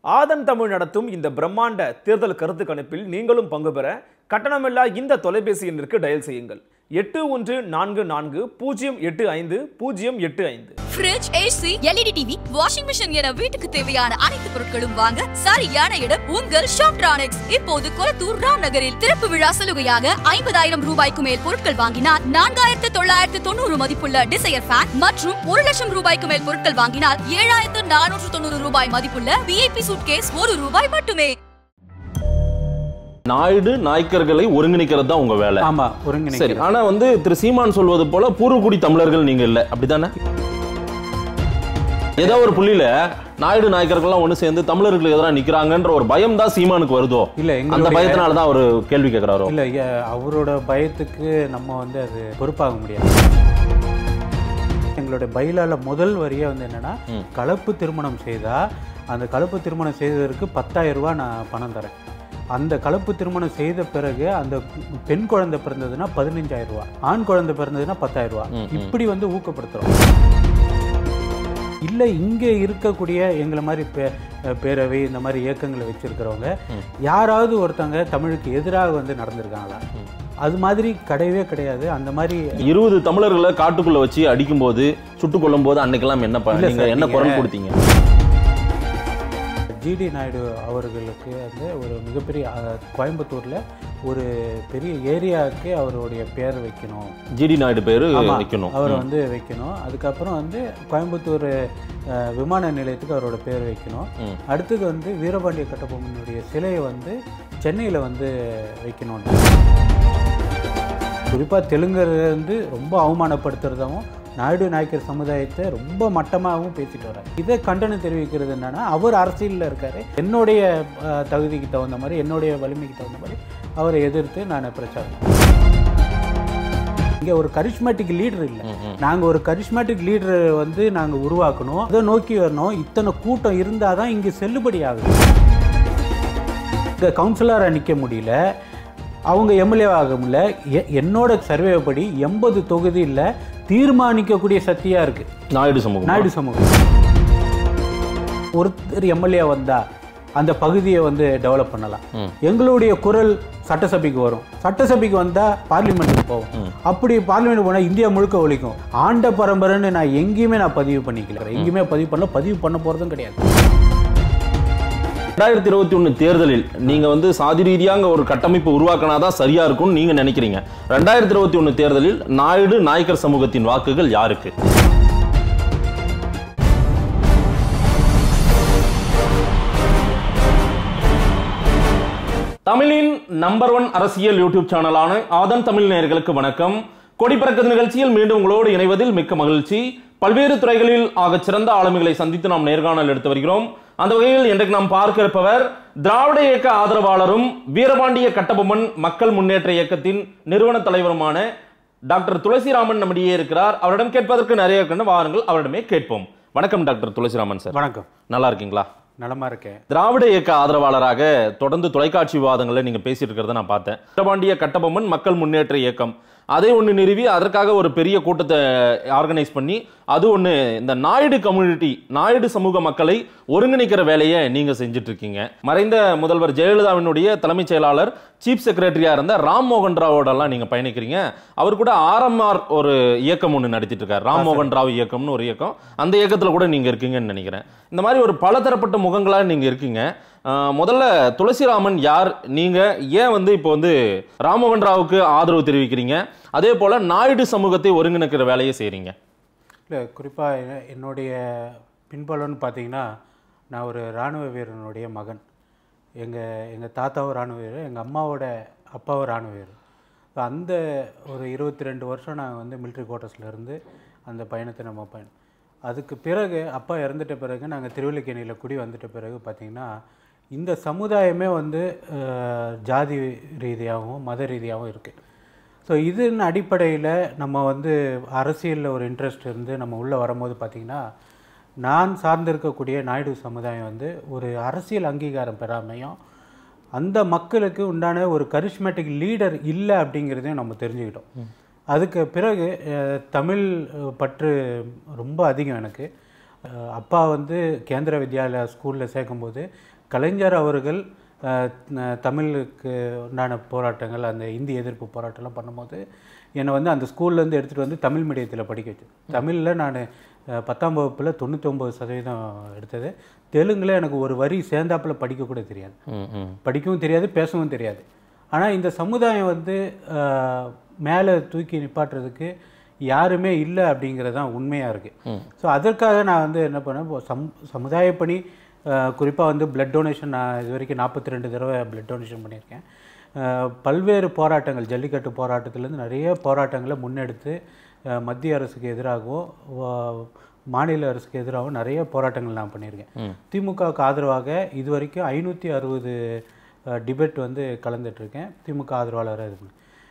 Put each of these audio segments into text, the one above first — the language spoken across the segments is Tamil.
ஆதன் தமிழ் நடத்தும் இந்த பிரம்மாண்ட தேர்தல் கருத்து கணிப்பில் நீங்களும் பங்கு பெற கட்டணமில்லா இந்த தொலைபேசி எண்ணிற்கு டயல் செய்யுங்கள் எட்டு ஒன்று நான்கு நான்கு பூஜ்ஜியம் எட்டு ஐந்து பூஜ்ஜியம் எட்டு ஐந்து fridge AC LED TV washing machine என வீட்டுக்கு தேவையான அனைத்து பொருட்களும் வாங்க சரியான இடம் உங்கள் ஷாப்ட்ரானிக்ஸ் இப்போது கொளத்தூர் ராம் நகரில் திறப்பு விழா சலுகையாக ஐம்பதாயிரம் ரூபாய்க்கு மேல் பொருட்கள் வாங்கினால் நான்காயிரத்து தொள்ளாயிரத்து தொண்ணூறு மதிப்புள்ள டிசையர் ஃபேன் மற்றும் ஒரு லட்சம் ரூபாய்க்கு மேல் பொருட்கள் வாங்கினால் ஏழாயிரத்து நானூற்று தொண்ணூறு ரூபாய் மதிப்புள்ள விஐபி சூட்கேஸ் ஒரு ரூபாய் மட்டுமே நாயுடு நாய்க்கர்களை ஒருங்கிணைக்கிறது தான் உங்க வேலை ஆமா சரி ஒருங்கிணைக்கிறது ஆனா வந்து திரு சீமான் சொல்வது போல பூர்வகுடி தமிழர்கள் நீங்க இல்ல அப்படிதானே ஏதோ ஒரு புள்ளியில நாயுடு நாயக்கர்கள்லாம் ஒண்ணு சேர்ந்து தமிழர்களுக்கு எதிராக நிக்கிறாங்கன்ற ஒரு பயம் தான் சீமானுக்கு வருதோ இல்ல அந்த எங்களுடைய பயத்தினால தான் அவர் கேள்வி கேட்கிறாரோ இல்ல எ- அவரோட பயத்துக்கு நம்ம வந்து அது பொறுப்பாக முடியாது எங்களுடைய பயிலால முதல் வரியே வந்து என்னன்னா ம். கலப்பு திருமணம் செய்தா அந்த கலப்பு திருமணம் செய்ததற்கு பத்தாயிரம் ரூபாய் நான் பணம் தரேன் அந்த கலப்பு திருமணம் செய்த பிறகு அந்த பெண் குழந்தை பிறந்ததுன்னா பதினஞ்சாயிரம் ரூபாய் ஆண் குழந்தை பிறந்ததுன்னா பத்தாயிரம் ரூபாய் ம், ம். இப்படி வந்து ஊக்கப்படுத்துறோம் இல்லை இங்கே இருக்கக்கூடிய எங்களை மாதிரி பே பேரவை இந்த மாதிரி இயக்கங்களை வச்சிருக்கிறவங்க ம். யாராவது ஒருத்தங்க தமிழுக்கு எதிராக வந்து நடந்திருக்காங்களா அது மாதிரி கிடையவே கிடையாது அந்த மாதிரி இருபது தமிழர்களை காட்டுக்குள்ள வச்சு அடிக்கும்போது சுட்டுக் கொல்லும் போது அன்னைக்கெல்லாம் என்ன ப- இல்ல நீங்க சார், என்ன நீங்க- குரல் கொடுத்தீங்க ஜிடி நாயுடு அவர்களுக்கு வந்து ஒரு மிகப்பெரிய அஹ், கோயம்புத்தூர்ல ஒரு பெரிய ஏரியாவுக்கு அவருடைய பேர் வைக்கணும் ஜிடி நாயுடு பேரு ஆமா, வைக்கணும் அவர் ம். வந்து வைக்கணும் அதுக்கப்புறம் வந்து கோயம்புத்தூர் அஹ், விமான நிலையத்துக்கு அவரோட பேர் வைக்கணும் ம். அடுத்தது வந்து வீரபாண்டிய கட்டபொம்மனுடைய சிலையை வந்து சென்னையில் வந்து வைக்கணும் குறிப்பாக தெலுங்கர் வந்து ரொம்ப அவமானப்படுத்துறதாவும் நாயுடு நாயக்கர் சமுதாயத்தை ரொம்ப மட்டமாகவும் பேசிட்டு வர்றாரு இதை கண்டனம் தெரிவிக்கிறது என்னன்னா அவர் அரசியலில் இருக்காரு என்னுடைய அஹ், தகுதிக்கு தகுந்த மாதிரி என்னுடைய வலிமைக்கு தகுந்த மாதிரி அவரை எதிர்த்து நான் பிரச்சாரம் இங்கே ஒரு கரிஷ்மேட்டிக் லீடர் இல்லை ம், ம். நாங்கள் ஒரு கரிஷ்மேட்டிக் லீடர் வந்து நாங்கள் உருவாக்கணும் அதை நோக்கி வரணும் இத்தனை கூட்டம் இருந்தால் தான் இங்கே செல்லுபடி ஆகுது இந்த கவுன்சிலராக நிற்க முடியல அவங்க எம்எல்ஏ ஆக முடியல எ- என்னோட சர்வே படி எண்பது தொகுதியில் தீர்மானிக்கக்கூடிய சக்தியாக இருக்குது நாயுடு சமூகம் நாயுடு சமூகம் ஒருத்தர் எம்எல்ஏ வந்தா அந்த பகுதியை வந்து டெவலப் பண்ணலாம் ம். எங்களுடைய குரல் சட்டசபைக்கு வரும் சட்டசபைக்கு வந்தா பார்லிமெண்ட்டுக்கு போகும் அப்படி பார்லிமெண்ட் போனால் இந்தியா முழுக்க ஒழிக்கும் ஆண்ட பரம்பரைன்னு நான் எங்கேயுமே நான் பதிவு பண்ணிக்கல எங்கேயுமே பதிவு பண்ணல பதிவு பண்ண போறதும் கிடையாது ரெண்டாயிரத்தி இருபத்தி ஒண்ணு தேர்தலில் நீங்க வந்து சாதி ரீதியாக ஒரு கட்டமைப்பு உருவாக்கினாதான் சரியா இருக்கும்னு நீங்க நினைக்கிறீங்க ரெண்டாயிரத்தி இருபத்தி ஒண்ணு தேர்தலில் நாயுடு நாயக்கர் சமூகத்தின் வாக்குகள் யாருக்கு தமிழின் நம்பர் ஒன் அரசியல் யூடியூப் சேனலான ஆதன் தமிழ் நேயர்களுக்கு வணக்கம் கொடி பறக்க நிகழ்ச்சியில் மீண்டும் உங்களோடு இணைவதில் மிக்க மகிழ்ச்சி பல்வேறு துறைகளில் ஆகச் சிறந்த ஆளுமைகளை சந்தித்து நாம் நேர்காணல் எடுத்து வருகிறோம் அந்த வகையில் இன்றைக்கு நாம் பார்க்க இருப்பவர் திராவிட இயக்க ஆதரவாளரும் வீரபாண்டிய கட்டபொம்மன் மக்கள் முன்னேற்ற இயக்கத்தின் நிறுவன தலைவருமான டாக்டர் துளசிராமன் நம்மிடையே இருக்கிறார் அவரிடம் கேட்பதற்கு நிறைய இருக்குன்னு வாருங்கள் அவரிடமே கேட்போம் வணக்கம் டாக்டர் துளசிராமன் சார் வணக்கம் நல்லா இருக்கீங்களா நலமா இருக்கேன் திராவிட இயக்க ஆதரவாளராக தொடர்ந்து தொலைக்காட்சி விவாதங்களில் நீங்க பேசிட்டு இருக்கிறத நான் பார்த்தேன் வீரபாண்டிய கட்டபொம்மன் மக்கள் முன்னேற்ற இயக்கம் அதை ஒன்று நிறுவி அதற்காக ஒரு பெரிய கூட்டத்தை ஆர்கனைஸ் பண்ணி அது ஒன்று இந்த நாயுடு கம்யூனிட்டி நாயுடு சமூக மக்களை ஒருங்கிணைக்கிற வேலையை நீங்க செஞ்சுட்டு இருக்கீங்க மறைந்த முதல்வர் ஜெயலலிதாவினுடைய தலைமைச் செயலாளர் சீஃப் செக்ரட்டரியா இருந்த ராம் மோகன் ராவோடலாம் நீங்க பயணிக்கிறீங்க அவர் கூட ஆர்எம்ஆர் ஒரு இயக்கம் ஒன்று நடத்திட்டு இருக்காரு ராம் மோகன் ராவ் இயக்கம்னு ஒரு இயக்கம் அந்த இயக்கத்துல கூட நீங்க இருக்கீங்கன்னு நினைக்கிறேன் இந்த மாதிரி ஒரு பலதரப்பட்ட முகங்களா நீங்க இருக்கீங்க ஆஹ் முதல்ல துளசிராமன் யார் நீங்க ஏன் வந்து இப்போ வந்து ராமமோகன் ராவுக்கு ஆதரவு தெரிவிக்கிறீங்க அதே போல நாயுடு சமூகத்தை ஒருங்கிணைக்கிற வேலையை செய்றீங்க இல்லை குறிப்பாக என்னுடைய பின்பலன்னு பார்த்தீங்கன்னா நான் ஒரு இராணுவ வீரனுடைய மகன் எங்கள் எங்கள் தாத்தாவும் இராணுவ வீரர் எங்கள் அம்மாவோட அப்பாவும் இராணுவ வீரர் ஸோ அந்த ஒரு இருபத்தி ரெண்டு வருஷம் நான் வந்து மிலிட்ரி குவார்ட்டர்ஸில் இருந்து அந்த பயணத்தை நம்ம பயணம் அதுக்கு பிறகு அப்பா இறந்துட்ட பிறகு நாங்கள் திருவல்லிக்கேணியில் குடி வந்துட்ட பிறகு பார்த்திங்கன்னா இந்த சமுதாயமே வந்து அஹ், ஜாதி ரீதியாகவும் மத ரீதியாகவும் இருக்குது ஸோ இதன் அடிப்படையில் நம்ம வந்து அரசியலில் ஒரு இன்ட்ரெஸ்ட் இருந்து நம்ம உள்ளே வரும்போது பார்த்திங்கன்னா நான் சார்ந்திருக்கக்கூடிய நாயுடு சமுதாயம் வந்து ஒரு அரசியல் அங்கீகாரம் பெறாமையும் அந்த மக்களுக்கு உண்டான ஒரு கரிஷ்மேட்டிக் லீடர் இல்லை அப்படிங்கிறதையும் நம்ம தெரிஞ்சுக்கிட்டோம் அதுக்கு பிறகு அஹ், தமிழ் அஹ், பற்று ரொம்ப அதிகம் எனக்கு அஹ், அப்பா வந்து கேந்திர வித்யாலயா ஸ்கூலில் சேர்க்கும்போது கலைஞர் அவர்கள் அஹ், ந- தமிழுக்கு உண்டான போராட்டங்கள் அந்த இந்தி எதிர்ப்பு போராட்டம்லாம் பண்ணும்போது என்னை வந்து அந்த ஸ்கூல்லேருந்து எடுத்துகிட்டு வந்து தமிழ் மீடியத்தில் படிக்க வச்சு தமிழில் நான் பத்தாம் வகுப்பில் தொண்ணூத்தொம்பது சதவீதம் எடுத்தது தெலுங்கில் எனக்கு ஒரு வரி சேர்ந்தாப்புல படிக்க கூட தெரியாது ம், ம். படிக்கவும் தெரியாது பேசவும் தெரியாது ஆனால் இந்த சமுதாயம் வந்து மேலே தூக்கி நிப்பாட்டுறதுக்கு யாருமே இல்லை அப்படிங்கிறது தான் உண்மையாக இருக்குது ஸோ அதற்காக நான் வந்து என்ன பண்ணேன் இப்போ சம் சமுதாய பணி குறிப்பாக வந்து பிளட் டொனேஷன் நான் இது வரைக்கும் நாற்பத்தி ரெண்டு தடவை பிளட் டொனேஷன் பண்ணியிருக்கேன் அஹ், பல்வேறு போராட்டங்கள் ஜல்லிக்கட்டு போராட்டத்திலேருந்து நிறைய போராட்டங்களை முன்னெடுத்து அஹ், மத்திய அரசுக்கு எதிராகவும் வா- மாநில அரசுக்கு எதிராகவும் நிறைய போராட்டங்கள் நான் பண்ணியிருக்கேன் திமுகவுக்கு ஆதரவாக இது வரைக்கும் ஐநூற்றி அறுபது டிபேட் வந்து கலந்துட்டுருக்கேன் திமுக ஆதரவாளராக இருக்கு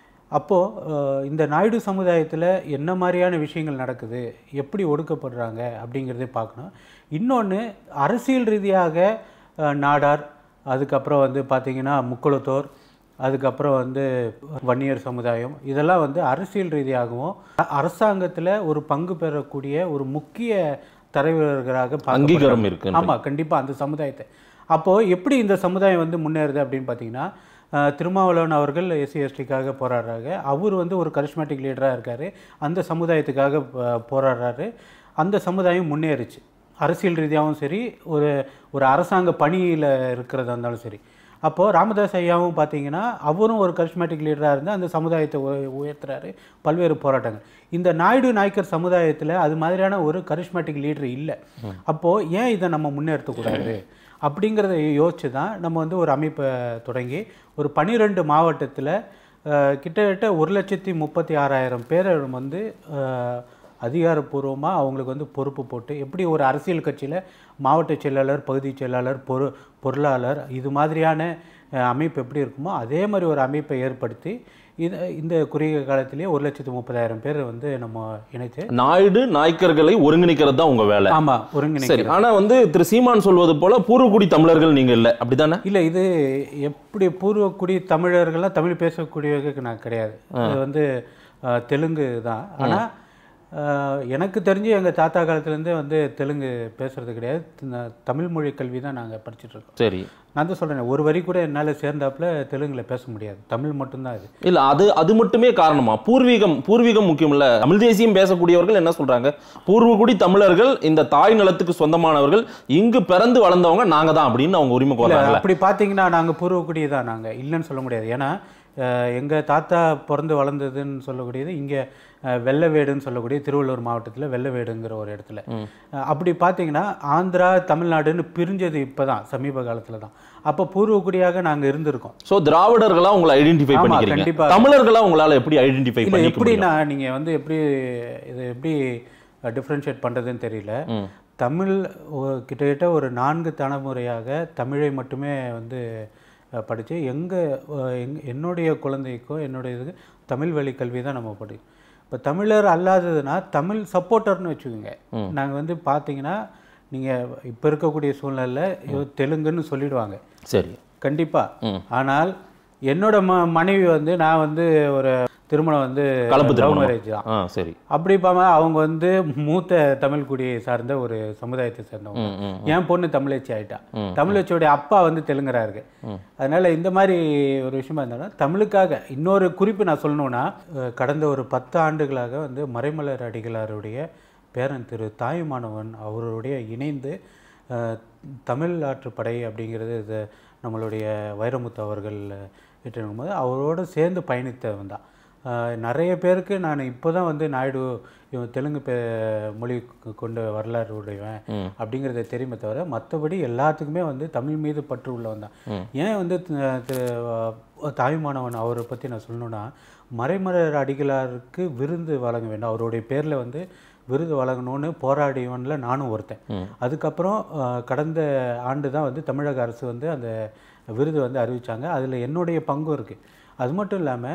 அப்போது இந்த நாயுடு சமுதாயத்தில் என்ன மாதிரியான விஷயங்கள் நடக்குது எப்படி ஒடுக்கப்படுறாங்க அப்படிங்கிறதே பார்க்கணும் இன்னொன்று அரசியல் ரீதியாக அஹ், நாடார் அதுக்கப்புறம் வந்து பார்த்திங்கன்னா முக்குளத்தோர் அதுக்கப்புறம் வந்து வன்னியர் சமுதாயம் இதெல்லாம் வந்து அரசியல் ரீதியாகவும் அ- அரசாங்கத்தில் ஒரு பங்கு பெறக்கூடிய ஒரு முக்கிய தலைவர்களாக பார்க்கப்படுறாங்க. அங்கீகாரம் இருக்கு ஆமா கண்டிப்பா அந்த சமுதாயத்தை அப்போ எப்படி இந்த சமுதாயம் வந்து முன்னேறுது அப்படின்னு பார்த்தீங்கன்னா அஹ், திருமாவளவன் அவர்கள் எஸ்சி எஸ்டிக்காக போராடுறாங்க அவர் வந்து ஒரு கரிஸ்மேட்டிக் லீடராக இருக்காரு அந்த சமுதாயத்துக்காக ப- போராடுறாரு அந்த சமுதாயம் முன்னேறுச்சு அரசியல் ரீதியாகவும் சரி ஒரு ஒரு அரசாங்க பணியில் இருக்கிறதா இருந்தாலும் சரி அப்போது ராமதாஸ் ஐயாவும் பார்த்தீங்கன்னா அவரும் ஒரு கரிஸ்மேட்டிக் லீடராக இருந்து அந்த சமுதாயத்தை உய- உயர்த்துறாரு பல்வேறு போராட்டங்கள் இந்த நாயுடு நாய்க்கர் சமுதாயத்தில் அது மாதிரியான ஒரு கரிஸ்மேட்டிக் லீடர் இல்லை அப்போது ஏன் இதை நம்ம முன்னெடுத்தக்கூடாது அப்படிங்கிறத யோசிச்சு தான் நம்ம வந்து ஒரு அமைப்பை தொடங்கி ஒரு பனிரெண்டு மாவட்டத்தில் கிட்டத்தட்ட ஒரு லட்சத்தி முப்பத்தி ஆறாயிரம் பேரை வந்து அஹ், அதிகாரப்பூர்வமாக அவங்களுக்கு வந்து பொறுப்பு போட்டு எப்படி ஒரு அரசியல் கட்சியில் மாவட்ட செயலாளர் பகுதி செயலாளர் பொரு பொருளாளர் இது மாதிரியான அஹ், அமைப்பு எப்படி இருக்குமோ அதே மாதிரி ஒரு அமைப்பை ஏற்படுத்தி இது இந்த குறுகிய காலத்திலேயே ஒரு லட்சத்து முப்பதாயிரம் பேர் வந்து நம்ம இணைச்சு நாயுடு நாய்க்கர்களை ஒருங்கிணைக்கிறது தான் உங்க வேலை ஆமாம் சரி ஒருங்கிணைக்க ஆனா வந்து திரு சீமான் சொல்வது போல பூர்வகுடி தமிழர்கள் நீங்க இல்ல அப்படிதானே இல்லை இது எப்படி பூர்வக்குடி தமிழர்கள்லாம் தமிழ் பேசக்கூடியவர்களுக்கு நான் கிடையாது அது வந்து அஹ், தெலுங்கு தான் ஆனால் எனக்கு தெரிஞ்சு எங்கள் தாத்தா காலத்துலேருந்தே வந்து தெலுங்கு பேசுறது கிடையாது த- தமிழ் மொழி கல்வி தான் நாங்கள் படிச்சுட்டு இருக்கோம் சரி நான் தான் சொல்கிறேன் ஒரு வரி கூட என்னால் சேர்ந்தாப்புல தெலுங்கில் பேச முடியாது தமிழ் மட்டும்தான் இது இல்ல அது அது மட்டுமே காரணமா பூர்வீகம் பூர்வீகம் முக்கியம் இல்ல தமிழ் தேசியம் பேசக்கூடியவர்கள் என்ன சொல்றாங்க பூர்வகுடி தமிழர்கள் இந்த தாய் நிலத்துக்கு சொந்தமானவர்கள் இங்கு பிறந்து வளர்ந்தவங்க நாங்க தான் அப்படின்னு அவங்க உரிமை இல்ல, கோர்றாங்கல்ல அப்படி பார்த்தீங்கன்னா நாங்கள் பூர்வக்குடி தான் நாங்கள் இல்லைன்னு சொல்ல முடியாது ஏன்னா எங்கள் தாத்தா பிறந்து வளர்ந்ததுன்னு சொல்லக்கூடியது இங்கே வெள்ளவேடுன்னு சொல்லக்கூடிய திருவள்ளூர் மாவட்டத்தில் வெள்ளவேடுங்கிற ஒரு இடத்துல அஹ், அப்படி பார்த்தீங்கன்னா ஆந்திரா தமிழ்நாடுன்னு பிரிஞ்சது இப்போ தான் சமீப காலத்தில் தான் அப்போ பூர்வக்குடியாக நாங்கள் இருந்திருக்கோம் சோ திராவிடர்களா உங்களை ஐடென்டிஃபை ஆமா, பண்ணிக்கிறீங்க கண்டிப்பா. தமிழர்களா உங்களால எப்படி ஐடென்டிஃபை இல்லை பண்ணிக்க எப்படி முடியும் நான் நீங்கள் வந்து எப்படி இது எப்படி டிஃப்ரென்ஷியேட் பண்ணுறதுன்னு தெரியல ம். தமிழ் ஒ- கிட்டத்தட்ட ஒரு நான்கு தலைமுறையாக தமிழை மட்டுமே வந்து படித்து எங்கள் எங் என்னுடைய குழந்தைக்கும் என்னுடைய இதுக்கு தமிழ் வழி கல்வி தான் நம்ம படி இப்போ தமிழர் அல்லாததுன்னா தமிழ் சப்போர்ட்டர்னு வச்சுக்கோங்க நாங்கள் வந்து பார்த்தீங்கன்னா நீங்கள் இப்போ இருக்கக்கூடிய சூழ்நிலையில் தெலுங்குன்னு சொல்லிடுவாங்க சரி கண்டிப்பா ம். ஆனால் என்னோட ம மனைவி வந்து நான் வந்து ஒரு திருமணம் வந்து கலப்பு love திருமணம் marriage தான் ஆ சரி அப்படி பார்மா அவங்க வந்து மூத்த தமிழ் குடியை சார்ந்த ஒரு சமுதாயத்தை சேர்ந்தவங்க ம், ம். என் பொண்ணு தமிழச்சி ஆயிட்டா தமிழச்சியோடைய அப்பா வந்து தெலுங்கரா இருக்கு அதனால இந்த மாதிரி ஒரு விஷயமா இருந்தாலும் தமிழுக்காக இன்னொரு குறிப்பு நான் சொல்லணும்னா அஹ், கடந்த ஒரு பத்து ஆண்டுகளாக வந்து மறைமலர் அடிகளாருடைய பேரன் திரு தாயுமானவன் அவருடைய இணைந்து அஹ், தமிழ் ஆற்றுப்படை அப்படிங்கிறது இது நம்மளுடைய வைரமுத்து அவர்கள் ஏற்றிருக்கும் போது அவரோடு சேர்ந்து பயணித்தவன் தான் ஆஹ் நிறைய பேருக்கு நான் இப்போ தான் வந்து நாயுடு இவன் தெலுங்கு பே மொழி கொ- கொண்ட வரலாறு உடையவன் அப்படிங்கிறத தெரியுமே தவிர மற்றபடி எல்லாத்துக்குமே வந்து தமிழ் மீது பற்று உள்ளவன் தான் ஏன் வந்து த- த- தாயுமானவன் அவரை பற்றி நான் சொல்லணும்னா மறைமலர் அடிகளாருக்கு விருந்து வழங்க வேண்டும் அவருடைய பேரில் வந்து விருது வழங்கணும்னு போராடியவனில் நானும் ஒருத்தன் அதுக்கப்புறம் ஆஹ், கடந்த ஆண்டு தான் வந்து தமிழக அரசு வந்து அந்த விருது வந்து அறிவிச்சாங்க அதில் என்னுடைய பங்கும் இருக்குது அது மட்டும் இல்லாமல்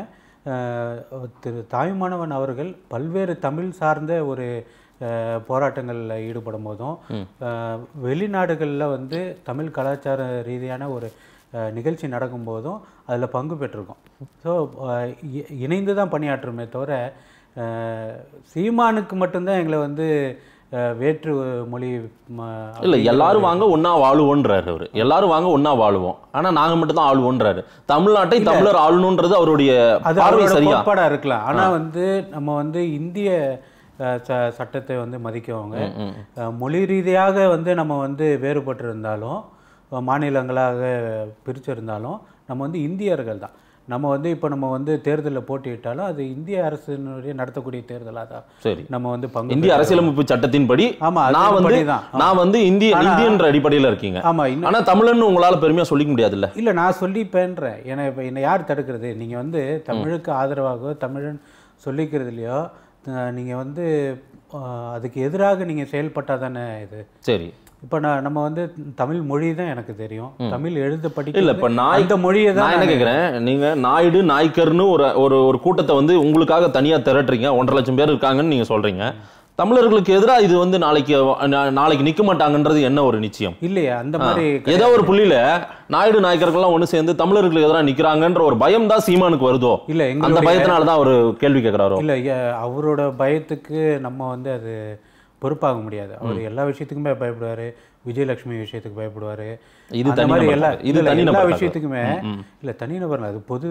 திரு தாயுமானவன் அவர்கள் பல்வேறு தமிழ் சார்ந்த ஒரு ஆஹ், போராட்டங்களில் ஈடுபடும் போதும் ஆஹ், வெளிநாடுகளில் வந்து தமிழ் கலாச்சார ரீதியான ஒரு ஆஹ், நிகழ்ச்சி நடக்கும்போதும் அதில் பங்கு பெற்றிருக்கோம் ஸோ இணைந்து தான் பணியாற்றுமே தவிர ஆஹ், சீமானுக்கு மட்டும்தான் எங்களை வந்து அஹ், வேற்று மொழி ம- இல்ல எல்லாரும் வாங்க ஒண்ணா வாழுவோன்றாரு அவரு எல்லாரும் வாங்க ஒண்ணா வாழுவோம் ஆனா நாங்க மட்டும் தான் ஆளுவோன்றாரு தமிழ்நாட்டை தமிழர் ஆளணுன்றது அவருடைய அது பார்வை அவரோட சரியா கோட்பாடா இருக்கலாம் ஆனா வந்து நம்ம வந்து இந்திய அஹ், ச- சட்டத்தை வந்து மதிக்கவங்க அஹ், மொழி ரீதியாக வந்து நம்ம வந்து வேறுபட்டு இருந்தாலும் அஹ், மாநிலங்களாக பிரிச்சிருந்தாலும் நம்ம வந்து இந்தியர்கள் தான் நம்ம வந்து இப்போ நம்ம வந்து தேர்தலில் போட்டியிட்டாலும் அது இந்திய அரசினுடைய நடத்தக்கூடிய தேர்தலாக தான் சரி நம்ம வந்து பங்கு இந்திய பெற்றோம். அரசியலமைப்பு சட்டத்தின்படி ஆமா, அது நான் வந்து படிதான். ஆமா. நான் வந்து இந்திய ஆனா- இந்தியன்ற அடிப்படையில இருக்கீங்க ஆமா இன்னும் ஆனா தமிழன்னு உங்களால பெருமையா சொல்லிக்க முடியாதுல்ல இல்லை நான் சொல்லிப்பேன்றேன் ஏன்னா இப்போ என்னை யார் தடுக்கிறது நீங்கள் வந்து தமிழுக்கு ஆதரவாகவோ தமிழன் சொல்லிக்கிறதுலையோ நீங்கள் வந்து அஹ், அதுக்கு எதிராக நீங்கள் செயல்பட்டால் தானே இது சரி இப்போ நான் நம்ம வந்து தமிழ் மொழி தான் எனக்கு தெரியும் தமிழ் எழுத இல்ல படிக்க இப்ப நாய் இந்த மொழியை தான் நான் என்ன கேக்குறேன் நீங்க நாயுடு நாய்க்கர்னு ஒரு ஒரு ஒரு கூட்டத்தை வந்து உங்களுக்காக தனியா திரட்டுறீங்க ஒன்றரை லட்சம் பேர் இருக்காங்கன்னு நீங்க சொல்றீங்க தமிழர்களுக்கு எதிராக இது வந்து நாளைக்கு நா- நாளைக்கு நிக்க மாட்டாங்கன்றது என்ன ஒரு நிச்சயம் இல்லையா அந்த மாதிரி ஏதோ ஒரு புள்ளியில நாயுடு நாயக்கர்கள்லாம் ஒண்ணு சேர்ந்து தமிழர்களுக்கு எதிராக நிக்கிறாங்கன்ற ஒரு பயம் தான் சீமானுக்கு வருதோ இல்லை அந்த எங்களுடைய பயத்தினால தான் அவர் கேள்வி கேட்கிறாரோ இல்லை அவரோட பயத்துக்கு நம்ம வந்து அது பொறுப்பாக முடியாது அவர் எல்லா விஷயத்துக்குமே பயப்படுவார் விஜயலட்சுமி விஷயத்துக்கு பயப்படுவார் இது அந்த தனி மாதிரி நபர் எல்லா கதை. இது இல்ல, தனி எல்லா நபர் கதை. விஷயத்துக்குமே இல்லை தனிநபர் இல்ல, அது பொது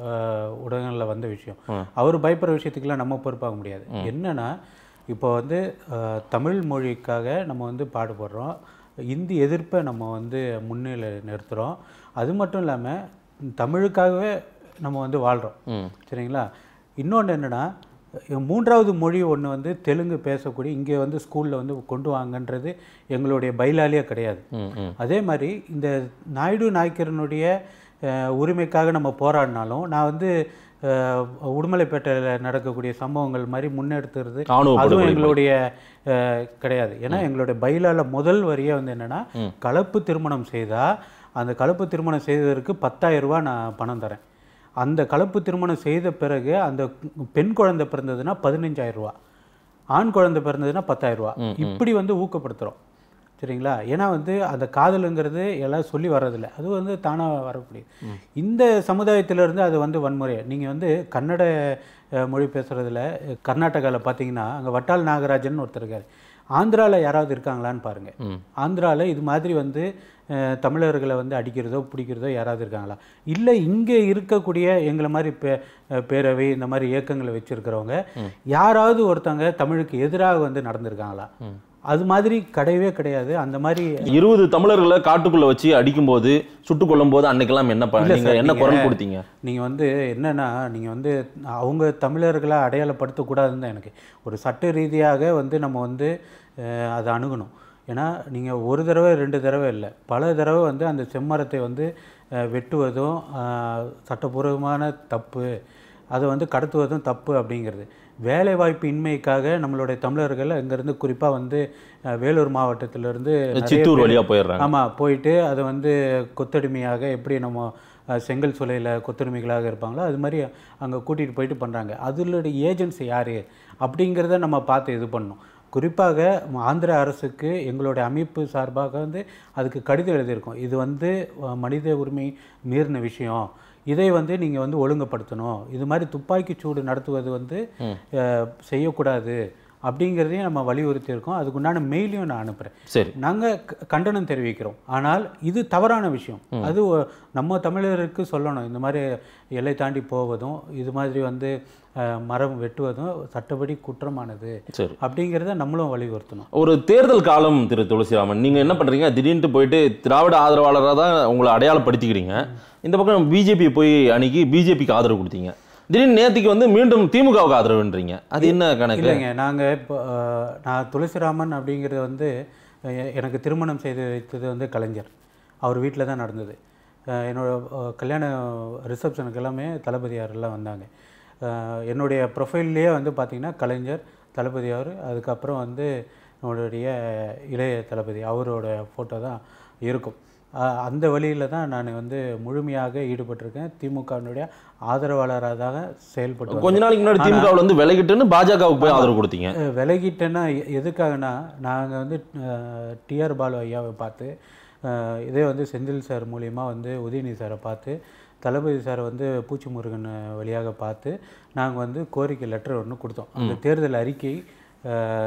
ஊடகங்களில் வந்த விஷயம் அவர் பயப்படுற விஷயத்துக்கெல்லாம் நம்ம பொறுப்பாக முடியாது என்னன்னா இப்போ வந்து அஹ், தமிழ் மொழிக்காக நம்ம வந்து பாடுபடுறோம் இந்தி எதிர்ப்பை நம்ம வந்து முன்னிலை நிறுத்துகிறோம் அது மட்டும் இல்லாமல் தமிழுக்காகவே நம்ம வந்து வாழ்கிறோம் சரிங்களா இன்னொன்று என்னென்னா மூன்றாவது மொழி ஒன்று வந்து தெலுங்கு பேசக்கூடிய இங்கே வந்து ஸ்கூலில் வந்து கொண்டு வாங்கன்றது எங்களுடைய பைலாலியே கிடையாது ம், ம். அதே மாதிரி இந்த நாயுடு நாய்க்கரனுடைய அஹ், உரிமைக்காக நம்ம போராடினாலும் நான் வந்து அஹ், உடுமலைப்பேட்டையில் நடக்கக்கூடிய சம்பவங்கள் மாதிரி முன்னெடுத்துறது ஆணவ அதுவும் படுகொலை எங்களுடைய அஹ், கிடையாது ஏன்னா எங்களுடைய பைலால முதல் வரியே வந்து என்னன்னா கலப்பு திருமணம் செய்தால் அந்த கலப்பு திருமணம் செய்ததற்கு பத்தாயிரம் ரூபாய் நான் பணம் தரேன் அந்த கலப்பு திருமணம் செய்த பிறகு அந்த பெண் குழந்தை பிறந்ததுன்னா பதினஞ்சாயிரம் ரூபா ஆண் குழந்தை பிறந்ததுன்னா பத்தாயிரம் ரூபா இப்படி வந்து ஊக்கப்படுத்துகிறோம் சரிங்களா ஏன்னா வந்து அந்த காதலுங்கிறது எல்லாம் சொல்லி வர்றதில்ல அது வந்து தானாக வரக்கூடியது இந்த சமுதாயத்திலேருந்து அது வந்து வன்முறை நீங்கள் வந்து கன்னட அஹ், மொழி பேசுகிறதுல கர்நாடகாவில் பார்த்தீங்கன்னா அங்கே வட்டால் நாகராஜன் ஒருத்தர் இருக்கார் ஆந்திராவில் யாராவது இருக்காங்களான்னு பாருங்கள் ஆந்திராவில் இது மாதிரி வந்து அஹ், தமிழர்களை வந்து அடிக்கிறதோ பிடிக்கிறதோ யாராவது இருக்காங்களா இல்லை இங்கே இருக்கக்கூடிய எங்களை மாதிரி பே அஹ், பேரவை இந்த மாதிரி இயக்கங்களை வச்சுருக்கிறவங்க யாராவது ஒருத்தவங்க தமிழுக்கு எதிராக வந்து நடந்திருக்காங்களா அது மாதிரி கிடையவே கிடையாது அந்த மாதிரி இருபது தமிழர்களை காட்டுக்குள்ள வச்சு அடிக்கும்போது சுட்டுக் கொல்லும் போது அன்னைக்கெல்லாம் என்ன ப- இல்ல நீங்க சார், என்ன நீங்க- குரல் கொடுத்தீங்க நீங்கள் வந்து என்னன்னா நீங்கள் வந்து அவங்க தமிழர்களை அடையாளப்படுத்தக்கூடாதுன்னு தான் எனக்கு ஒரு சட்ட ரீதியாக வந்து நம்ம வந்து அஹ், அதை அணுகணும் ஏன்னா நீங்கள் ஒரு தடவை ரெண்டு தடவை இல்லை பல தடவை வந்து அந்த செம்மரத்தை வந்து அஹ், வெட்டுவதும் அஹ், சட்டப்பூர்வமான தப்பு அதை வந்து கடத்துவதும் தப்பு அப்படிங்கிறது வேலைவாய்ப்பு இன்மைக்காக நம்மளுடைய தமிழர்கள் இங்கேருந்து குறிப்பாக வந்து அஹ், வேலூர் மாவட்டத்திலிருந்து நிறைய சித்தூர் பேர் வழியா போயிடுறாங்க ஆமாம் போயிட்டு அதை வந்து கொத்தடிமையாக எப்படி நம்ம அஹ், செங்கல் சூளையில் கொத்தடிமைகளாக இருப்பாங்களோ அது மாதிரி அங்கே கூட்டிகிட்டு போயிட்டு பண்ணுறாங்க அதனுடைய ஏஜென்சி யார் அப்படிங்கிறத நம்ம பார்த்து இது பண்ணணும் குறிப்பாக ஆந்திர அரசுக்கு எங்களுடைய அமைப்பு சார்பாக வந்து அதுக்கு கடிதம் எழுதியிருக்கோம் இது வந்து அஹ், மனித உரிமை மீறின விஷயம் இதை வந்து நீங்கள் வந்து ஒழுங்குபடுத்தணும் இது மாதிரி துப்பாக்கி சூடு நடத்துவது வந்து அஹ், செய்யக்கூடாது அப்படிங்கிறதையும் நம்ம வலியுறுத்தி இருக்கோம் அதுக்குண்டான மெயிலையும் நான் அனுப்புகிறேன் சரி நாங்கள் கண்டனம் தெரிவிக்கிறோம் ஆனால் இது தவறான விஷயம் அது ஒ- நம்ம தமிழருக்கு சொல்லணும் இந்த மாதிரி எல்லை தாண்டி போவதும் இது மாதிரி வந்து அஹ், மரம் வெட்டுவதும் சட்டப்படி குற்றமானது சரி அப்படிங்கிறத நம்மளும் வலியுறுத்தணும் ஒரு தேர்தல் காலம் திரு துளசிராமன் நீங்க என்ன பண்றீங்க திடீர்னு போயிட்டு திராவிட ஆதரவாளராக தான் உங்களை அடையாளப்படுத்திக்கிறீங்க இந்த பக்கம் பிஜேபி போய் அன்னைக்கு பிஜேபிக்கு ஆதரவு கொடுத்தீங்க திடீர்னு நேத்திக்கு வந்து மீண்டும் திமுகவுக்கு ஆதரவுன்றீங்க அது என்ன கணக்கு இல்லைங்க நாங்கள் இப்போ அஹ், நான் துளசிராமன் அப்படிங்கிறது வந்து எ- எனக்கு திருமணம் செய்து வைத்தது வந்து கலைஞர் அவர் வீட்டில் தான் நடந்தது அஹ், என்னோட அஹ், கல்யாண ரிசப்ஷனுக்கு எல்லாமே தளபதியாரெல்லாம் வந்தாங்க அஹ், என்னுடைய ப்ரொஃபைல்லையே வந்து பார்த்திங்கன்னா கலைஞர் தளபதியார் அதுக்கப்புறம் வந்து என்னுடைய இளைய தளபதி அவரோட ஃபோட்டோ தான் இருக்கும் அஹ், அந்த வழியில் தான் நான் வந்து முழுமையாக ஈடுபட்டிருக்கேன் திமுகவினுடைய ஆதரவாளராக தான் செயல்பட்டு கொஞ்ச நாளைக்கு முன்னாடி திமுகவுல வந்து விலகிட்டுன்னு பாஜகவுக்கு போய் ஆதரவு கொடுத்தீங்க அஹ் விலகிட்டேன்னா எ- எதுக்காகனா நாங்கள் வந்து டிஆர் பாலு ஐயாவை பார்த்து அஹ் இதே வந்து செந்தில் சார் மூலியமா வந்து உதயநிதி சாரை பார்த்து தளபதி சார் வந்து பூச்சி முருகன் வழியாக பார்த்து நாங்கள் வந்து கோரிக்கை லெட்டர் ஒன்று கொடுத்தோம் அந்த தேர்தல் அறிக்கை அஹ்,